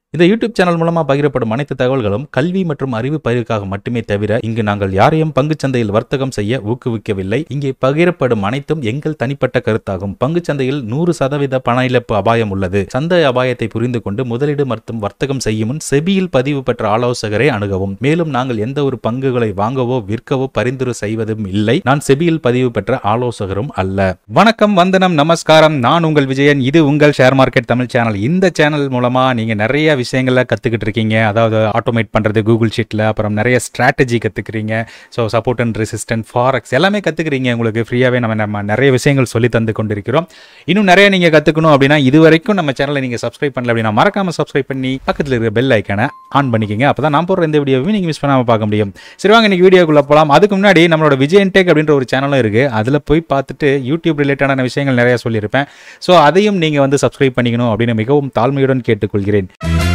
இந்த YouTube channel மூலமா பகிரப்படும் அனைத்து தகவல்களும் கல்வி மற்றும் அறிவு பயிர்க்காக மட்டுமே தவிர இங்கு நாங்கள் யாரையும் பங்குச் சந்தையில் வர்த்தகம் செய்ய ஊக்குவிக்கவில்லை இங்கே பகிரப்படும் அனைத்தும் எங்கள் தனிப்பட்ட கருத்தாகும் பங்குச் சந்தையில் நூறு சதவீத பண இழப்பு அபாயம் உள்ளது சந்தை அபாயத்தை புரிந்து கொண்டு முதலீடு மற்றும் வர்த்தகம் செய்யும் முன் செபியில் பதிவு பெற்ற ஆலோசகரை அணுகவும் மேலும் நாங்கள் எந்த ஒரு பங்குகளை வாங்கவோ விற்கவோ பரிந்துரை செய்வதும் இல்லை நான் செபியில் பதிவு பெற்ற ஆலோசகரும் அல்ல வணக்கம் வந்தனம் நமஸ்காரம் நான் உங்கள் விஜயன் இது உங்கள் ஷேர் மார்க்கெட் தமிழ் சேனல் இந்த சேனல் மூலமா நீங்க நிறைய விஷயங்களை கத்துக்கிட்டு இருக்கீங்க அதாவது ஆட்டோமேட் பண்றது கூகுள் ஷீட்ல அப்புறம் நிறைய ஸ்ட்ராட்டஜி கத்துக்கிறீங்க so support and resistant forex எல்லாமே கத்துக்கிறீங்க உங்களுக்கு ஃப்ரீயாவே நம்ம நம்ம நிறைய விஷயங்கள் சொல்லி தந்து கொண்டிருக்கிறோம் இன்னும் நிறைய நீங்க கத்துக்கணும் அப்படின்னா இது வரைக்கும் நம்ம சேனலை நீங்க சப்ஸ்கிரைப் பண்ணல அப்படின்னா மறக்காம சப்ஸ்கிரைப் பண்ணி பக்கத்தில் இருக்கிற பெல் ஐக்கானை ஆன் பண்ணிக்கங்க அப்பதான் நான் போடுற இந்த வீடியோவையும் நீங்க மிஸ் பண்ணாம பார்க்க முடியும் சரி வாங்க இன்னைக்கு வீடியோக்குள்ள போலாம் அதுக்கு முன்னாடி நம்மளோட விஜயன் டேக் அப்படின்ற ஒரு சேனலும் இருக்கு அதுல போய் பார்த்துட்டு யூடியூப் ரிலேட்டடான விஷயங்கள் நிறைய சொல்லியிருப்பேன் ஸோ அதையும் நீங்க வந்து சப்ஸ்கிரைப் பண்ணிக்கணும் அப்படின்னு மிகவும் தாழ்மையுடன் கேட்டுக்கொள்கிறேன்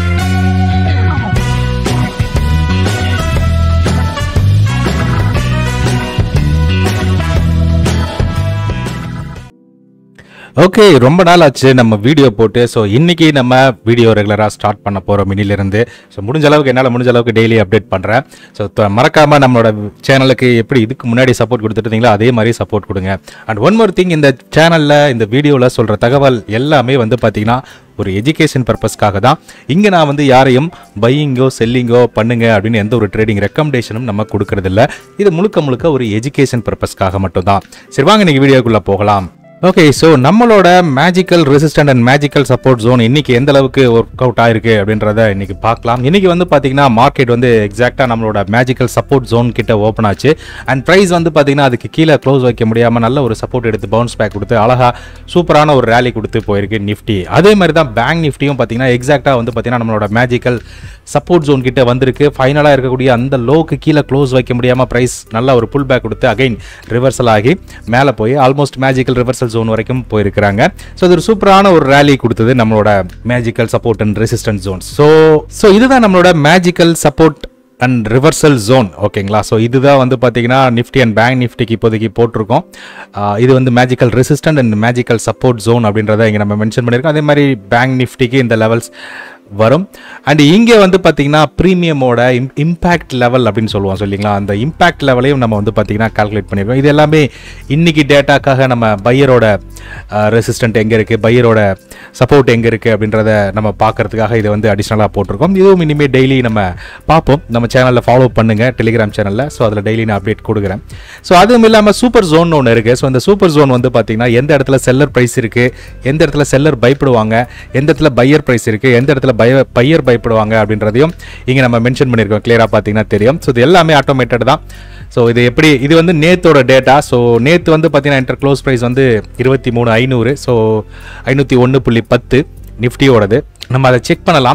ஓகே ரொம்ப நாள் ஆச்சு நம்ம வீடியோ போட்டு ஸோ இன்னைக்கு நம்ம வீடியோ ரெகுலராக ஸ்டார்ட் பண்ண போகிறோம் மினிலிருந்து ஸோ முடிஞ்ச அளவுக்கு என்னால் முடிஞ்ச அளவுக்கு டெய்லி அப்டேட் பண்ணுறேன் ஸோ மறக்காம நம்மளோட சேனலுக்கு எப்படி இதுக்கு முன்னாடி சப்போர்ட் கொடுத்துட்டு இருந்தீங்களோ அதே மாதிரி சப்போர்ட் கொடுங்க அண்ட் ஒன் மோர் திங் இந்த சேனலில் இந்த வீடியோவில் சொல்கிற தகவல் எல்லாமே வந்து பார்த்தீங்கன்னா ஒரு எஜுகேஷன் பர்பஸ்க்காக தான் இங்கே நான் வந்து யாரையும் பையிங்கோ செல்லிங்கோ பண்ணுங்க அப்படின்னு எந்த ஒரு ட்ரேடிங் ரெக்கமெண்டேஷனும் நம்ம கொடுக்கறதில்ல இது முழுக்க முழுக்க ஒரு எஜுகேஷன் பர்பஸ்க்காக மட்டும்தான் சரி வாங்க இன்னைக்கு வீடியோக்குள்ளே போகலாம் ஓகே ஸோ நம்மளோட magical resistant and magical support zone இன்னைக்கு எந்த அளவுக்கு ஒர்க் அவுட் ஆயிருக்கு அப்படின்றத இன்னைக்கு பார்க்கலாம் இன்னைக்கு வந்து பார்த்தீங்கன்னா மார்க்கெட் வந்து எக்ஸாக்டாக நம்மளோட மேஜிக்கல் சப்போர்ட் ஜோன் கிட்ட ஓப்பன் ஆச்சு அண்ட் ப்ரைஸ் வந்து பார்த்தீங்கன்னா அதுக்கு கீழே க்ளோஸ் வைக்க முடியாமல் நல்ல ஒரு சப்போர்ட் எடுத்து பவுன்ஸ் பேக் கொடுத்து அழகா சூப்பரான ஒரு ரேலி கொடுத்து போயிருக்கு நிஃப்டி அதே மாதிரி தான் பேங்க் நிஃப்டியும் பார்த்தீங்கன்னா எக்ஸாக்டாக வந்து பார்த்தீங்கன்னா நம்மளோட மேஜிக்கல் சப்போர்ட் ஜோன் கிட்ட வந்திருக்கு ஃபைனலாக இருக்கக்கூடிய அந்த லோக்கு கீழே க்ளோஸ் வைக்க முடியாமல் ப்ரைஸ் நல்ல ஒரு புல் பேக் கொடுத்து அகைன் ரிவர்சல் ஆகி மேலே போய் ஆல்மோஸ்ட் மேஜிக்கல் ரிவர்சல் ஜோன் வரைக்கும் போயிருக்கிறாங்க ஸோ இது ஒரு சூப்பரான ஒரு ரேலி கொடுத்தது நம்மளோட magical support and resistance zone so so இதுதான் நம்மளோட magical support and reversal zone ஓகேங்களா ஸோ இதுதான் வந்து பார்த்தீங்கன்னா நிஃப்டி அண்ட் பேங்க் நிஃப்டிக்கு இப்போதைக்கு போட்டிருக்கோம் ஆஹ் இது வந்து magical resistant and magical support zone அப்படின்றத இங்கே நம்ம மென்ஷன் பண்ணியிருக்கோம் அதே மாதிரி பேங்க் நிஃப்டிக்கு இந்த லெவல்ஸ் வரும் அண்ட் இங்கே வந்து பார்த்தீங்கன்னா ப்ரீமியமோட இம் இம்பேக்ட் லெவல் அப்படின்னு சொல்லுவோம் சொல்லிங்களா அந்த இம்பேக்ட் லெவலையும் நம்ம வந்து பார்த்தீங்கன்னா கால்குலேட் பண்ணியிருக்கோம் இது எல்லாமே இன்னைக்கு டேட்டாக்காக நம்ம பையரோட ரெசிஸ்டன்ட் எங்கே இருக்குது பையரோட சப்போர்ட் எங்கே இருக்குது அப்படின்றத நம்ம பார்க்கறதுக்காக இதை வந்து அடிஷ்னலாக போட்டிருக்கோம் இதுவும் இனிமேல் டெய்லி நம்ம பார்ப்போம் நம்ம சேனலில் ஃபாலோ பண்ணுங்கள் டெலிகிராம் சேனலில் ஸோ அதில் டெய்லி நான் அப்டேட் கொடுக்குறேன் ஸோ அதுவும் இல்லாமல் சூப்பர் ஜோன் ஒன்று இருக்குது ஸோ இந்த சூப்பர் ஜோன் வந்து பார்த்தீங்கன்னா எந்த இடத்துல செல்லர் ப்ரைஸ் இருக்குது எந்த இடத்துல செல்லர் பயப்படுவாங்க எந்த இடத்துல பையர் ப்ரைஸ் இருக்குது எந்த இடத்துல பய பையர் பயப்படுவாங்க அப்படின்றதையும் இங்கே நம்ம மென்ஷன் பண்ணியிருக்கோம் கிளியராக பார்த்தீங்கன்னா தெரியும் ஸோ இது எல்லாமே ஆட்டோமேட்டட் தான் ஸோ இது எப்படி இது வந்து நேத்தோட டேட்டா ஸோ நேத்து வந்து பார்த்தீங்கன்னா இன்டர் க்ளோஸ் ப்ரைஸ் வந்து இருபத்தி மூணு ஐநூறு ஸோ ஐநூற்றி ஒன்று புள்ளி பத்து நிஃப்டியோடது நம்ம அதை செக் பண்ணலாம்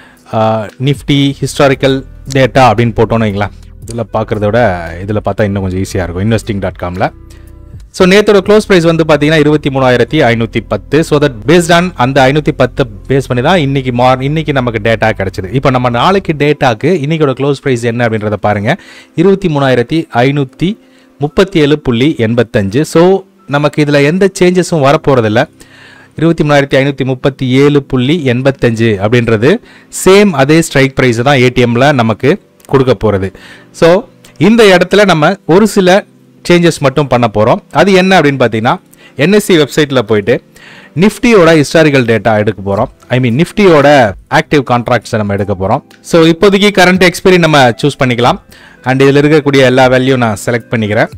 நிஃப்டி ஹிஸ்டாரிக்கல் டேட்டா அப்படின்னு போட்டோன்னு வைங்களேன் இதில் பார்க்குறத விட இதில் பார்த்தா இன்னும் கொஞ்சம் ஈஸியாக இருக்கும் இன்வெஸ்டிங் டாட் காமில் ஸோ நேத்தோட க்ளோஸ் ப்ரைஸ் வந்து பார்த்தீங்கன்னா இருபத்தி மூணாயிரத்தி ஐநூற்றி பத்து ஸோ தட் பேஸ்ட் ஆன் அந்த ஐநூற்றி பத்து பேஸ் பண்ணி தான் இன்னைக்கு மார் இன்னைக்கு நமக்கு டேட்டா கிடைச்சது இப்போ நம்ம நாளைக்கு டேட்டாக்கு இன்னைக்கோட க்ளோஸ் ப்ரைஸ் என்ன அப்படின்றத பாருங்க இருபத்தி மூணாயிரத்தி ஐநூற்றி முப்பத்தி ஏழு புள்ளி எண்பத்தஞ்சு ஸோ நமக்கு இதில் எந்த சேஞ்சஸும் வரப்போகிறதில்ல இருபத்தி மூணாயிரத்தி ஐநூற்றி முப்பத்தி ஏழு புள்ளி எண்பத்தஞ்சு அப்படின்றது சேம் அதே ஸ்ட்ரைக் ப்ரைஸ் தான் ஏடிஎம்ல நமக்கு கொடுக்க போகிறது ஸோ இந்த இடத்துல நம்ம ஒரு சில சேஞ்சஸ் மட்டும் பண்ண போகிறோம் அது என்ன அப்படின்னு பார்த்தீங்கன்னா என்எஸ்சி வெப்சைட்டில் போயிட்டு நிஃப்டியோட ஹிஸ்டாரிக்கல் டேட்டா எடுக்க போகிறோம் ஐ மீன் நிஃப்டியோட ஆக்டிவ் கான்ட்ராக்ட்ஸை நம்ம எடுக்க போகிறோம் ஸோ இப்போதைக்கு கரண்ட் எக்ஸ்பைரி நம்ம சூஸ் பண்ணிக்கலாம் அண்ட் இதில் இருக்கக்கூடிய எல்லா வேல்யூ நான் செலக்ட் பண்ணிக்கிறேன்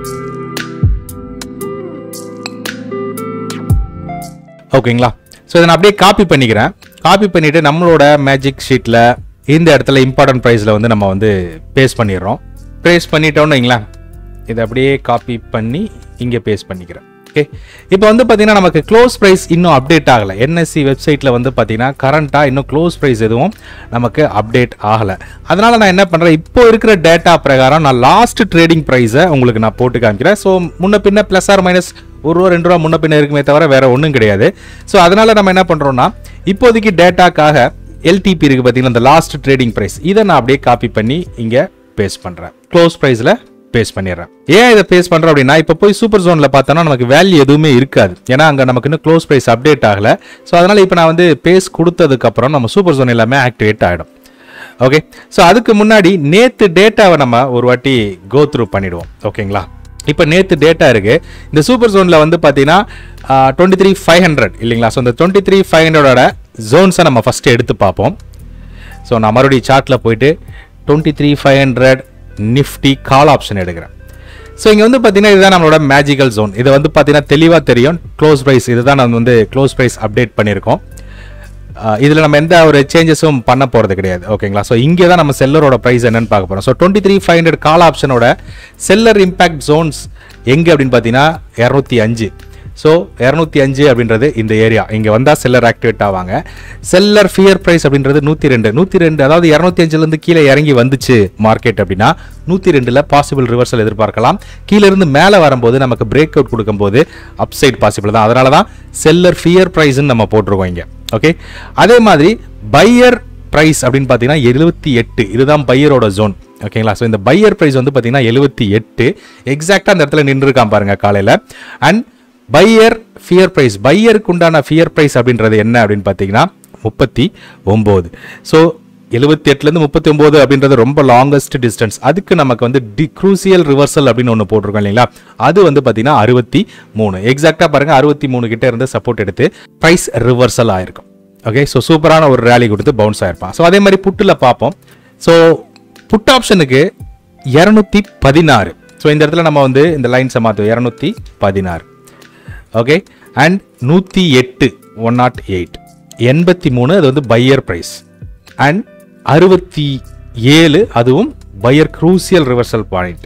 ஓகேங்களா ஸோ இதை நான் அப்படியே காப்பி பண்ணிக்கிறேன் காப்பி பண்ணிவிட்டு நம்மளோட மேஜிக் ஷீட்டில் இந்த இடத்துல இம்பார்ட்டன்ட் ப்ரைஸில் வந்து நம்ம வந்து பேஸ்ட் பண்ணிடுறோம் பேஸ்ட் பண்ணிட்டோம்னு வைங்களேன் இதை அப்படியே காப்பி பண்ணி இங்கே பேஸ்ட் பண்ணிக்கிறேன் ஓகே இப்போ வந்து பார்த்தீங்கன்னா நமக்கு க்ளோஸ் ப்ரைஸ் இன்னும் அப்டேட் ஆகலை என்எஸ்சி வெப்சைட்டில் வந்து பார்த்தீங்கன்னா கரண்ட்டாக இன்னும் க்ளோஸ் ப்ரைஸ் எதுவும் நமக்கு அப்டேட் ஆகலை அதனால் நான் என்ன பண்ணுறேன் இப்போ இருக்கிற டேட்டா பிரகாரம் நான் லாஸ்ட் ட்ரேடிங் ப்ரைஸை உங்களுக்கு நான் போட்டு காமிக்கிறேன் ஸோ முன்ன பின்ன ப்ளஸ் ஆர் மைனஸ் ஒரு ரூபா ரெண்டு ரூபா முன்ன பின்ன இருக்குமே தவிர வேற ஒன்றும் கிடையாது ஸோ அதனால நம்ம என்ன பண்ணுறோம்னா இப்போதைக்கு டேட்டாக்காக எல்டிபி இருக்கு பார்த்தீங்கன்னா இந்த லாஸ்ட் ட்ரேடிங் ப்ரைஸ் இதை நான் அப்படியே காப்பி பண்ணி இங்கே பேஸ்ட் பண்ணுறேன் க்ளோஸ் ப்ரைஸில் பேஸ் பண்ணிடுறேன் ஏன் இதை பேஸ் பண்றோம் அப்படின்னா இப்போ போய் சூப்பர் ஜோன்ல பார்த்தோம்னா நமக்கு வேல்யூ எதுவுமே இருக்காது ஏன்னா அங்க நமக்கு இன்னும் க்ளோஸ் பிரைஸ் அப்டேட் ஆகல ஸோ அதனால இப்போ நான் வந்து பேஸ் கொடுத்ததுக்கு அப்புறம் நம்ம சூப்பர் ஜோன் எல்லாமே ஆக்டிவேட் ஆகிடும் ஓகே ஸோ அதுக்கு முன்னாடி நேத்து டேட்டாவை நம்ம ஒரு வாட்டி கோ த்ரூ பண்ணிடுவோம் ஓகேங்களா இப்போ நேத்து டேட்டா இருக்கு இந்த சூப்பர் ஜோன்ல வந்து பார்த்தீங்கன்னா டுவெண்ட்டி த்ரீ ஃபைவ் ஹண்ட்ரட் இல்லைங்களா ஸோ இந்த டுவெண்ட்டி த்ரீ ஃபைவ் ஹண்ட்ரடோட ஜோன்ஸை நம்ம ஃபர்ஸ்ட் எடுத்து பார்ப்போம் ஸோ நான் மறுபடியும் சார்ட்டில் போயிட்டு twenty three five hundred nifty call option எடுக்கிறேன் ஸோ இங்கே வந்து பார்த்தீங்கன்னா இதுதான் நம்மளோட மேஜிக்கல் ஜோன் இது வந்து பார்த்தீங்கன்னா தெளிவாக தெரியும் க்ளோஸ் ப்ரைஸ் இதுதான் நம்ம வந்து க்ளோஸ் ப்ரைஸ் அப்டேட் பண்ணியிருக்கோம் இதில் நம்ம எந்த ஒரு சேஞ்சஸும் பண்ண போகிறது கிடையாது ஓகேங்களா ஸோ இங்கே தான் நம்ம செல்லரோட ப்ரைஸ் என்னன்னு பார்க்க போகிறோம் so twenty three five hundred call ஆப்ஷனோட செல்லர் இம்பாக்ட் ஜோன்ஸ் எங்கே அப்படின்னு பார்த்தீங்கன்னா இரநூத்தி அஞ்சு ஸோ இரநூத்தி அஞ்சு அப்படின்றது இந்த ஏரியா இங்கே வந்தால் செல்லர் ஆக்டிவேட் ஆவாங்க செல்லர் ஃபியர் ப்ரைஸ் அப்படின்றது நூற்றி ரெண்டு நூற்றி ரெண்டு அதாவது இரநூத்தி அஞ்சுலேருந்து கீழே இறங்கி வந்துச்சு மார்க்கெட் அப்படின்னா நூற்றி ரெண்டில் பாசிபிள் ரிவர்சல் எதிர்பார்க்கலாம் கீழே இருந்து மேலே வரும்போது நமக்கு பிரேக் அவுட் கொடுக்கும்போது அப்சைட் பாசிபிள் தான் அதனால தான் செல்லர் ஃபியர் ப்ரைஸ்ன்னு நம்ம போட்டிருக்கோம் இங்கே ஓகே அதே மாதிரி பையர் ப்ரைஸ் அப்படின்னு பார்த்தீங்கன்னா எழுபத்தி எட்டு இதுதான் பையரோட ஜோன் ஓகேங்களா ஸோ இந்த பையர் ப்ரைஸ் வந்து பார்த்தீங்கன்னா எழுபத்தி எட்டு எக்ஸாக்டாக அந்த இடத்துல நின்றுருக்கான் பாருங்க காலையில் அண்ட் பையர் ஃபியர் ப்ரைஸ் பையருக்கு உண்டான ஃபியர் ப்ரைஸ் அப்படின்றது என்ன அப்படின்னு பார்த்தீங்கன்னா முப்பத்தி ஒம்பது ஸோ எழுபத்தி எட்டுலேருந்து முப்பத்தி ஒம்பது அப்படின்றது ரொம்ப லாங்கஸ்ட் டிஸ்டன்ஸ் அதுக்கு நமக்கு வந்து டி க்ரூசியல் ரிவர்சல் அப்படின்னு ஒன்று போட்டிருக்கோம் இல்லைங்களா அது வந்து பார்த்தீங்கன்னா அறுபத்தி மூணு எக்ஸாக்டாக பாருங்கள் அறுபத்தி மூணு கிட்ட இருந்து சப்போர்ட் எடுத்து ப்ரைஸ் ரிவர்சல் ஆயிருக்கும் ஓகே ஸோ சூப்பரான ஒரு ரேலி கொடுத்து பவுன்ஸ் ஆயிருப்பான் ஸோ அதே மாதிரி புட்டில் பார்ப்போம் ஸோ புட் ஆப்ஷனுக்கு இரநூத்தி பதினாறு ஸோ இந்த இடத்துல நம்ம வந்து இந்த லைன்ஸை மாற்றுவோம் இரநூத்தி பதினாறு ஓகே அண்ட் நூற்றி எட்டு ஒன் நாட் எயிட் எண்பத்தி மூணு அது வந்து பையர் ப்ரைஸ் அண்ட் அறுபத்தி ஏழு அதுவும் பையர் க்ரூசியல் ரிவர்சல் பாயிண்ட்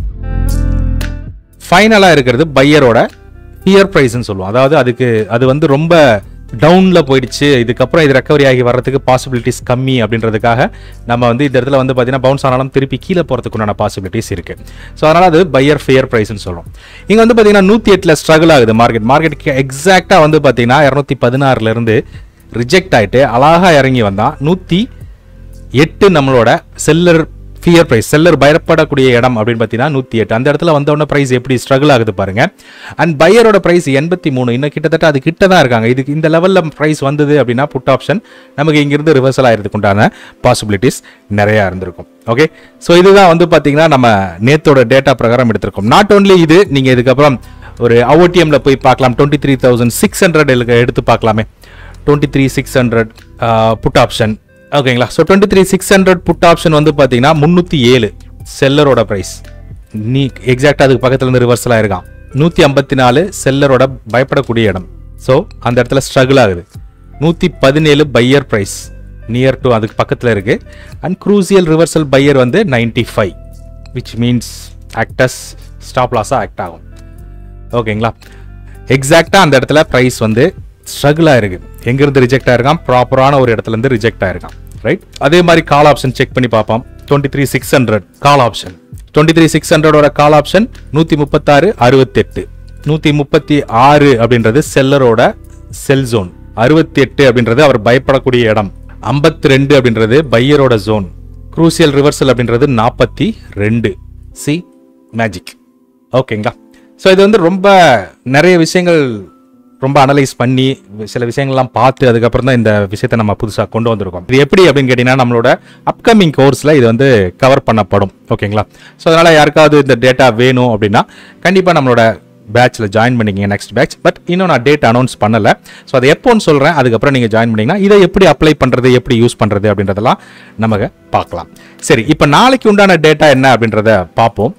ஃபைனலாக இருக்கிறது பையரோட பியர் ப்ரைஸ்ன்னு சொல்லுவோம் அதாவது அதுக்கு அது வந்து ரொம்ப டவுனில் போயிடுச்சு இதுக்கப்புறம் இது ரெக்கவரி ஆகி வர்றதுக்கு பாசிபிலிட்டிஸ் கம்மி அப்படின்றதுக்காக நம்ம வந்து இந்த இடத்துல வந்து பார்த்தீங்கன்னா பவுன்ஸ் ஆனாலும் திருப்பி கீழே போகிறதுக்குண்டான பாசிபிலிட்டிஸ் இருக்கு ஸோ அதனால் அது பையர் ஃபேர் ப்ரைஸ்னு சொல்லுவோம் இங்கே வந்து பார்த்தீங்கன்னா நூற்றி எட்டில் ஸ்ட்ரகிள் ஆகுது மார்க்கெட் மார்க்கெட்டுக்கு எக்ஸாக்டாக வந்து பார்த்தீங்கன்னா இரநூத்தி பதினாறுலேருந்து ரிஜெக்ட் ஆகிட்டு அழகாக இறங்கி வந்தான் நூற்றி எட்டு நம்மளோட செல்லர் ஃபியர் ப்ரைஸ் செல்லர் பயப்படக்கூடிய இடம் அப்படின்னு பார்த்தீங்கன்னா நூற்றி எட்டு அந்த இடத்துல வந்த உடனே ப்ரைஸ் எப்படி ஸ்ட்ரகிள் ஆகுது பாருங்க அண்ட் பையரோட ப்ரைஸ் எண்பத்தி மூணு இன்னும் கிட்டத்தட்ட அது கிட்ட தான் இருக்காங்க இதுக்கு இந்த லெவலில் ப்ரைஸ் வந்தது அப்படின்னா புட் ஆப்ஷன் நமக்கு இங்கிருந்து ரிவர்சல் ஆகிறதுக்கு உண்டான பாசிபிலிட்டிஸ் நிறையா இருந்திருக்கும் ஓகே ஸோ இதுதான் வந்து பார்த்தீங்கன்னா நம்ம நேத்தோட டேட்டா பிரகாரம் எடுத்திருக்கோம் நாட் ஓன்லி இது நீங்கள் இதுக்கப்புறம் ஒரு ஓடிஎம்ல போய் பார்க்கலாம் twenty three thousand six hundred எடுத்து பார்க்கலாமே twenty three six hundred put option ஓகேங்களா so twenty three six hundred put option வந்து பார்த்தீங்கன்னா முந்நூற்றி ஏழு செல்லரோட ப்ரைஸ் நீ எக்ஸாக்டாக அதுக்கு பக்கத்துல இருந்து ரிவர்சல் ஆயிருக்கான் நூற்றி ஐம்பத்தி நாலு செல்லரோட பயப்படக்கூடிய இடம் ஸோ அந்த இடத்துல ஸ்ட்ரகிள் ஆகுது நூற்றி பதினேழு பையர் ப்ரைஸ் நியர் டு அதுக்கு பக்கத்தில் இருக்கு அண்ட் க்ரூசியல் ரிவர்சல் பையர் வந்து ninety five which means acts stop லாஸாக ஆக்ட் ஆகும் ஓகேங்களா எக்ஸாக்டாக அந்த இடத்துல ப்ரைஸ் வந்து ஸ்ட்ரகிள் ஆயிருக்கு எங்கிருந்து ரிஜெக்ட் ஆயிருக்கான் ப்ராப்பரான ஒரு இடத்துல இருந்து ரிஜெக்ட் ஆயிருக்கான் ரைட் அதே மாதிரி கால் ஆப்ஷன் செக் பண்ணி பார்ப்போம் twenty three six hundred call option twenty three six ஹண்ட்ரடோட கால் ஆப்ஷன் நூற்றி முப்பத்தாறு அறுபத்தெட்டு நூற்றி முப்பத்தி ஆறு அப்படின்றது செல்லரோட செல் ஜோன் அறுபத்தி எட்டு அப்படின்றது அவர் பயப்படக்கூடிய இடம் ஐம்பத்தி ரெண்டு அப்படின்றது பையரோட ஜோன் குரூசியல் ரிவர்சல் அப்படின்றது நாற்பத்தி ரெண்டு சி மேஜிக் ஓகேங்களா ஸோ இது வந்து ரொம்ப நிறைய விஷயங்கள் ரொம்ப அனலைஸ் பண்ணி சில விஷயங்கள்லாம் பார்த்து அதுக்கப்புறம் தான் இந்த விஷயத்தை நம்ம புதுசாக கொண்டு வந்திருக்கோம் இது எப்படி அப்படின்னு கேட்டிங்கன்னா நம்மளோட அப்கமிங் கோர்ஸில் இது வந்து கவர் பண்ணப்படும் ஓகேங்களா ஸோ அதனால் யாருக்காவது இந்த டேட்டா வேணும் அப்படின்னா கண்டிப்பாக நம்மளோட பேட்ச்சில் ஜாயின் பண்ணிக்கிங்க நெக்ஸ்ட் பேட்ச் பட் இன்னும் நான் டேட் அனௌன்ஸ் பண்ணலை ஸோ அதை எப்போன்னு சொல்கிறேன் அதுக்கப்புறம் நீங்கள் ஜாயின் பண்ணிங்கன்னா இதை எப்படி அப்ளை பண்ணுறது எப்படி யூஸ் பண்ணுறது அப்படின்றதெல்லாம் நமக்கு பார்க்கலாம் சரி இப்போ நாளைக்கு உண்டான டேட்டா என்ன அப்படின்றத பார்ப்போம்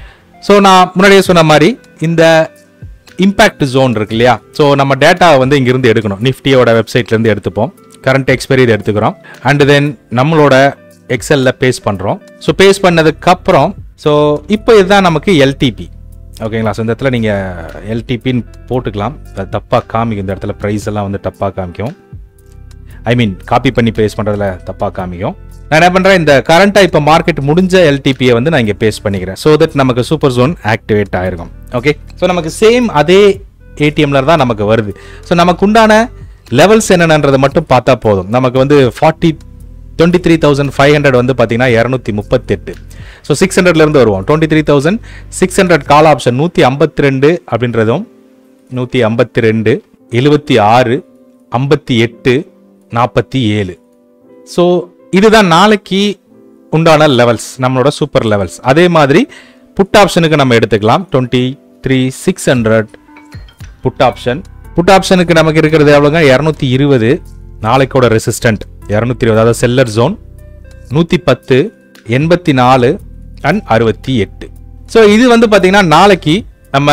ஸோ நான் முன்னாடியே சொன்ன மாதிரி இந்த இம்பாக்ட் ஜோன் இருக்கு இல்லையா ஸோ நம்ம டேட்டாவை வந்து இங்கிருந்து எடுக்கணும் நிஃப்டியோட வெப்சைட்லேருந்து எடுத்துப்போம் கரண்ட் எக்ஸ்பைரி இதை எடுத்துக்கிறோம் அண்ட் தென் நம்மளோட எக்ஸலில் பேஸ் பண்ணுறோம் ஸோ பேஸ் பண்ணதுக்கு அப்புறம் ஸோ இப்போ இதுதான் நமக்கு எல்டிபி ஓகேங்களா ஸோ இந்த இடத்துல நீங்கள் எல்டிபின்னு போட்டுக்கலாம் அது தப்பாக காமிக்கும் இந்த இடத்துல ப்ரைஸ் எல்லாம் வந்து தப்பாக காமிக்கும் ஐ மீன் காப்பி பண்ணி பேஸ் பண்ணுறதுல தப்பாக காமிக்கும் நான் என்ன பண்ணுறேன் இந்த கரண்ட்டாக இப்போ மார்க்கெட் முடிஞ்ச எல்டிபியை வந்து நான் இங்கே பேஸ்ட் பண்ணிக்கிறேன் ஸோ தட் நமக்கு சூப்பர் ஜோன் ஆக்டிவேட் ஆயிருக்கும் ஓகே ஸோ நமக்கு சேம் அதே ஏடிஎம்ல தான் நமக்கு வருது ஸோ நமக்கு உண்டான லெவல்ஸ் என்னென்னன்றதை மட்டும் பார்த்தா போதும் நமக்கு வந்து forty twenty three thousand five hundred வந்து பார்த்தீங்கன்னா இரநூத்தி முப்பத்தெட்டு ஸோ சிக்ஸ் ஹண்ட்ரட்லேருந்து வருவோம் twenty three thousand six hundred call option நூற்றி ஐம்பத்தி ரெண்டு அப்படின்றதும் நூற்றி ஐம்பத்தி ரெண்டு எழுபத்தி ஆறு ஐம்பத்தி எட்டு நாற்பத்தி ஏழு ஸோ இதுதான் நாளைக்கு உண்டான லெவல்ஸ் நம்மளோட சூப்பர் லெவல்ஸ் அதே மாதிரி புட் ஆப்ஷனுக்கு நம்ம எடுத்துக்கலாம் twenty three six hundred put option put ஆப்ஷனுக்கு நமக்கு இருக்கிறது எவ்வளோங்க இரநூத்தி இருபது நாளைக்கோட ரெசிஸ்டன்ட் இரநூத்தி இருபது அதாவது செல்லர் ஜோன் நூற்றி பத்து எண்பத்தி நாலு அண்ட் அறுபத்தி எட்டு ஸோ இது வந்து பார்த்தீங்கன்னா நாளைக்கு நம்ம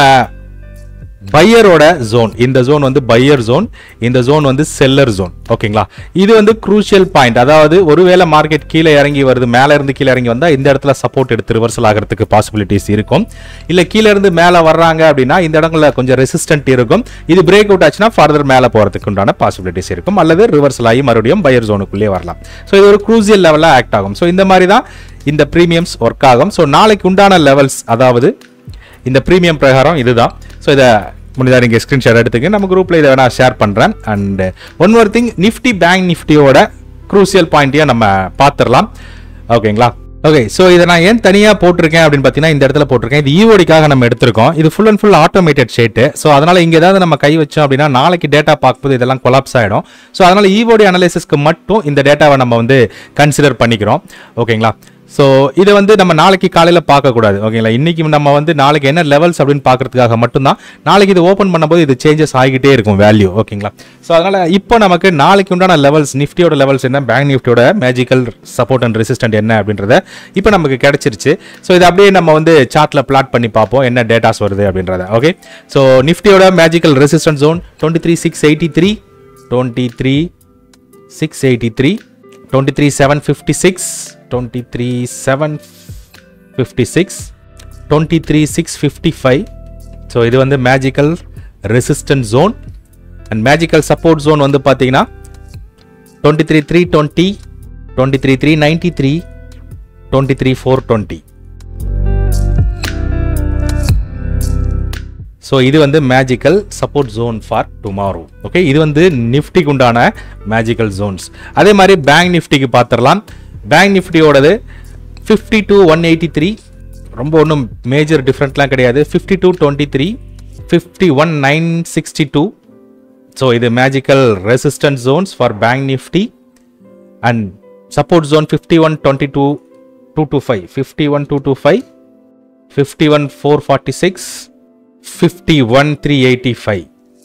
பையரோட ஜோன் இந்த ஜோன் வந்து பையர் ஜோன் இந்த ஜோன் வந்து செல்லர் ஜோன் ஓகேங்களா இது வந்து குரூஷியல் பாயிண்ட் அதாவது ஒருவேளை மார்க்கெட் கீழே இறங்கி வருது மேலே இருந்து கீழே இறங்கி வந்தால் இந்த இடத்துல சப்போர்ட் எடுத்து ரிவர்சல் ஆகிறதுக்கு பாசிபிலிட்டிஸ் இருக்கும் இல்லை கீழே இருந்து மேலே வர்றாங்க அப்படின்னா இந்த இடங்கள்ல கொஞ்சம் ரெசிஸ்டன்ட் இருக்கும் இது பிரேக் அவுட் ஆச்சுன்னா ஃபர்தர் மேலே போகிறதுக்கு உண்டான பாசிபிலிட்டிஸ் இருக்கும் அல்லது ரிவர்சல் ஆகி மறுபடியும் பையர் ஜோனுக்குள்ளே வரலாம் ஸோ இது ஒரு குரூசியல் லெவலில் ஆக்ட் ஆகும் ஸோ இந்த மாதிரி தான் இந்த ப்ரீமியம்ஸ் ஒர்க் ஆகும் ஸோ நாளைக்கு உண்டான லெவல்ஸ் அதாவது இந்த ப்ரீமியம் பிரகாரம் இதுதான் ஸோ இதை முடிஞ்சா நீங்கள் ஸ்க்ரீன்ஷாட் எடுத்துக்க நம்ம குரூப்பில் இதை வேணால் ஷேர் பண்ணுறேன் and one more thing nifty bank நிஃப்டியோட க்ரூசியல் பாயிண்ட்டையும் நம்ம பார்த்துடலாம் ஓகேங்களா ஓகே ஸோ இதை நான் ஏன் தனியாக போட்டிருக்கேன் அப்படின்னு பார்த்தீங்கன்னா இந்த இடத்துல போட்டிருக்கேன் இது ஈஓடிக்காக நம்ம எடுத்திருக்கோம் இது full and full automated sheet so அதனால் இங்கே ஏதாவது நம்ம கை வச்சோம் அப்படின்னா நாளைக்கு டேட்டா பார்க்கும்போது இதெல்லாம் கொலாப்ஸ் ஆகிடும் ஸோ அதனால் ஈஓடி அனலைசிஸ்க்கு மட்டும் இந்த டேட்டாவை நம்ம வந்து கன்சிடர் பண்ணிக்கிறோம் ஓகேங்களா ஸோ இதை வந்து நம்ம நாளைக்கு காலையில் பார்க்கக்கூடாது ஓகேங்களா இன்னைக்கு நம்ம வந்து நாளைக்கு என்ன லெவல்ஸ் அப்படின்னு பார்க்கறதுக்காக மட்டும்தான் நாளைக்கு இது ஓப்பன் பண்ணும்போது இது சேஞ்சஸ் ஆகிக்கிட்டே இருக்கும் வேல்யூ ஓகேங்களா ஸோ அதனால் இப்போ நமக்கு நாளைக்கு உண்டான லெவல்ஸ் நிஃப்டியோட லெவல்ஸ் என்ன பேங்க் நிஃப்டியோட மேஜிக்கல் சப்போர்ட் அண்ட் ரெசிஸ்டன்ட் என்ன அப்படின்றத இப்போ நமக்கு கிடைச்சிருச்சு ஸோ இதை அப்படியே நம்ம வந்து சார்ட்டில் பிளாட் பண்ணி பார்ப்போம் என்ன டேட்டாஸ் வருது அப்படின்றத ஓகே ஸோ நிஃப்டியோட magical resistant zone twenty three six eighty three twenty three six eighty three twenty three seven fifty six twenty three seven fifty six twenty three six fifty five so இது வந்து magical resistant zone and magical support zone வந்து பார்த்தீங்கன்னா twenty three three twenty twenty three three ninety three twenty three four twenty so இது வந்து magical support zone for tomorrow okay இது வந்து நிஃப்டிக்கு உண்டான magical Jones அதே மாதிரி பேங்க் நிஃப்டிக்கு பார்த்துடலாம் பேங்க் நிஃப்டியோடது fifty two one eighty three ரொம்ப ஒன்றும் மேஜர் டிஃப்ரெண்ட்லாம் கிடையாது fifty two twenty three fifty one nine sixty two so இது magical resistant zones for bank Nifty and support zone fifty one twenty two two two five fifty one two two five fifty one four forty six fifty one three eighty five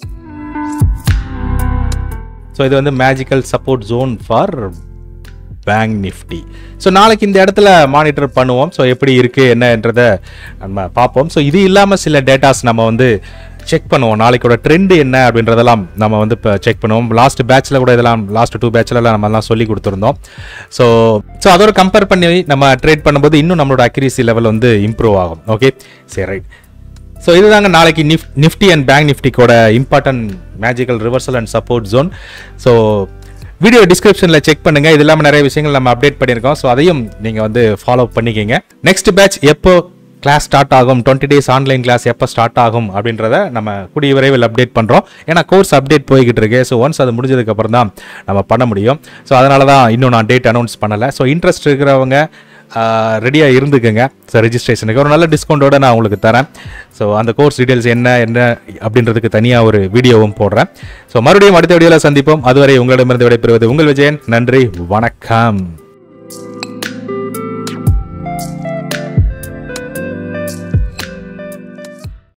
so இது வந்து magical support zone for bank Nifty so நாளைக்கு இந்த இடத்துல monitor பண்ணுவோம் so எப்படி இருக்குது என்னன்றதை நம்ம பார்ப்போம் ஸோ இது இல்லாமல் சில டேட்டாஸ் நம்ம வந்து செக் பண்ணுவோம் நாளைக்கோட ட்ரெண்ட் என்ன அப்படின்றதெல்லாம் நம்ம வந்து இப்போ செக் பண்ணுவோம் லாஸ்ட் பேட்ச்சில் கூட இதெல்லாம் லாஸ்ட் டூ பேட்ச்லலாம் நம்ம எல்லாம் சொல்லி கொடுத்துருந்தோம் ஸோ ஸோ அதோட கம்பேர் பண்ணி நம்ம ட்ரேட் பண்ணும்போது இன்னும் நம்மளோட அக்யூரேசி லெவல் வந்து இம்ப்ரூவ் ஆகும் ஓகே சரி ரைட் ஸோ இதுதாங்க நாளைக்கு நிஃப் நிஃப்டி அண்ட் பேங்க் நிஃப்டிக்கோட important magical reversal and support zone so video டிஸ்கிரிப்ஷனில் செக் பண்ணுங்க இது இல்லாமல் நிறைய விஷயங்கள் நம்ம அப்டேட் பண்ணியிருக்கோம் ஸோ அதையும் நீங்கள் வந்து ஃபாலோ பண்ணிக்கிங்க நெக்ஸ்ட் பேட்ச் எப்போ கிளாஸ் ஸ்டார்ட் ஆகும் டுவெண்ட்டி டேஸ் ஆன்லைன் கிளாஸ் எப்போ ஸ்டார்ட் ஆகும் அப்படின்றத நம்ம கூடிய விரைவில் அப்டேட் பண்ணுறோம் ஏன்னா கோர்ஸ் அப்டேட் போய்கிட்டு இருக்கு ஸோ ஒன்ஸ் அது முடிஞ்சதுக்கப்புறம் தான் நம்ம பண்ண முடியும் ஸோ அதனால தான் இன்னும் நான் டேட் அனௌன்ஸ் பண்ணலை ஸோ இன்ட்ரெஸ்ட் இருக்கிறவங்க ரெடியாக இருந்துக்குங்க ஸோ ரெஜிஸ்ட்ரேஷனுக்கு ஒரு நல்ல டிஸ்கவுண்டோட நான் உங்களுக்கு தரேன் ஸோ அந்த கோர்ஸ் டீடைல்ஸ் என்ன என்ன அப்படின்றதுக்கு தனியாக ஒரு வீடியோவும் போடுறேன் ஸோ மறுபடியும் அடுத்த வீடியோவில் சந்திப்போம் அதுவரை உங்களிடமிருந்து விடைபெறுவது உங்கள் விஜயன் நன்றி வணக்கம்